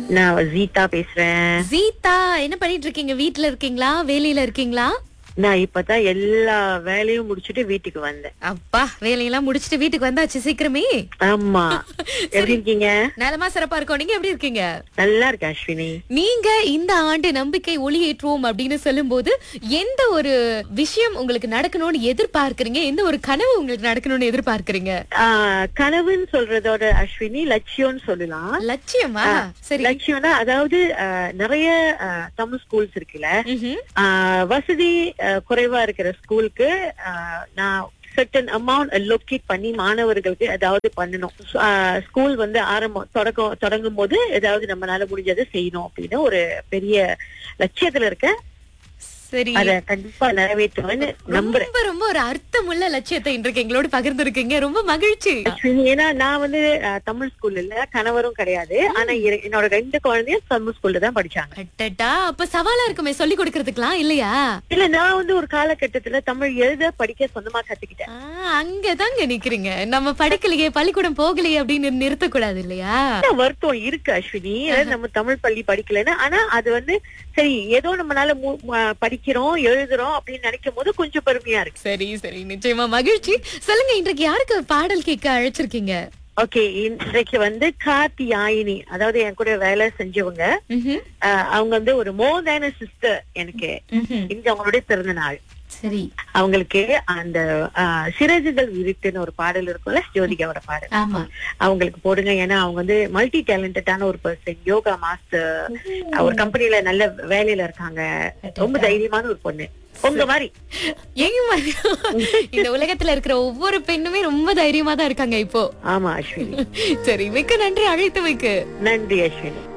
நான் ஜீதா பேசுறேன் சீதா என்ன பண்ணிட்டு இருக்கீங்க வீட்ல இருக்கீங்களா வேலையில இருக்கீங்களா நான் இப்பதான் எல்லா வேலையும் முடிச்சிட்டு வீட்டுக்கு வந்தேன் அப்பா வேலையெல்லாம் முடிச்சிட்டு வீட்டுக்கு வந்தாச்சு சீக்கிரமே ஆமா எப்படி இருக்கீங்க நலமா சிறப்பா இருக்கோம் நீங்க எப்படி இருக்கீங்க நல்லா இருக்கேன் அஸ்வினி நீங்க இந்த ஆண்டு நம்பிக்கை ஒளியேற்றுவோம் அப்படின்னு சொல்லும்போது எந்த ஒரு விஷயம் உங்களுக்கு நடக்கணும்னு எதிர்பார்க்கறீங்க எந்த ஒரு கனவு உங்களுக்கு நடக்கணும்னு எதிர்பார்க்கறீங்க ஆஹ் கனவுன்னு சொல்றதோட அஸ்வினி லட்சியம்னு சொல்லலாம் லட்சியமா சரி லட்சியம்னா அதாவது ஆஹ் நிறைய ஆஹ் தமிழ் ஸ்கூல்ஸ் இருக்குல்ல ம்ஹும். ஆஹ் வசதி ஆஹ் குறைவா இருக்கிற ஸ்கூலுக்கு நான் certain அமௌண்ட் லொக்கேட் பண்ணி மாணவர்களுக்கு ஏதாவது பண்ணணும் ஸ்கூல் வந்து ஆரம்பம் தொடக்கம் தொடங்கும் போது ஏதாவது நம்மளால முடிஞ்சதை செய்யணும் அப்படின்னு ஒரு பெரிய லட்சியத்துல இருக்க சரி அத கண்டிப்பா நிறைவேற்றுவேன்னு நம்புறேன் ரொம்ப ரொம்ப ஒரு அர்த்தமுள்ள லட்சியத்தை இன்றைக்கு எங்களோட பகிர்ந்திருக்கீங்க ரொம்ப மகிழ்ச்சி அஸ்வினி, ஏன்னா நான் வந்து ஆஹ், தமிழ் ஸ்கூல்ல இல்ல கணவரும் கிடையாது ஆனா எ- என்னோட ரெண்டு குழந்தையும் தமிழ் ஸ்கூல்ல தான் படிச்சாங்க அட்டட்டா அப்ப சவாலா இருக்குமே சொல்லி கொடுக்கறதுக்கலாம் இல்லையா இல்ல நான் வந்து ஒரு காலகட்டத்துல தமிழ் எழுத படிக்க சொந்தமா கத்துக்கிட்டேன் ஆ, அங்கதாங்க நிக்கிறீங்க நம்ம படிக்கலையே பள்ளிக்கூடம் போகலையே அப்படின்னு நிறுத்தக்கூடாது இல்லையா என்ன வருத்தம் இருக்கு அஸ்வினி அதாவது நம்ம தமிழ் பள்ளி படிக்கலைன்னு ஆனா அது வந்து சரி ஏதோ நம்மளால மு- ம- படிக்கிறோம் எழுதுறோம் அப்படின்னு நினைக்கும் போது கொஞ்சம் பெருமையா இருக்கு சரி சரி நிச்சயமா மகிழ்ச்சி சொல்லுங்க இன்றைக்கு யாருக்கு பாடல் கேட்க அழைச்சிருக்கீங்க ஓகே இன்றைக்கு வந்து கார்த்தியாயினி அதாவது என் கூட வேலை செஞ்சவங்க ம்ஹும். ஆஹ் அவங்க வந்து ஒரு மோதான சிஸ்டர் எனக்கு ம்ஹும். இங்க அவங்களுடைய பிறந்த நாள் சரி அவங்களுக்கு அந்த ஆஹ், சிறகுகள் விரிட்டுன்னு ஒரு பாடல் இருக்கும்ல ஜோதிகாவோட பாடல் ஆமா அவங்களுக்கு போடுங்க ஏன்னா அவங்க வந்து மல்டி டேலண்டடான ஒரு பர்சன் யோகா மாஸ்டர் ஒரு கம்பெனில நல்ல வேலையில இருக்காங்க ரொம்ப தைரியமான ஒரு பொண்ணு உங்க மாதிரி ஏங்க மாதிரி இந்த உலகத்துல இருக்கிற ஒவ்வொரு பெண்ணுமே ரொம்ப தைரியமா தான் இருக்காங்க இப்போ ஆமா அஸ்வினி சரி மிக்க நன்றி அழைத்து வைக்கு நன்றி அஸ்வினி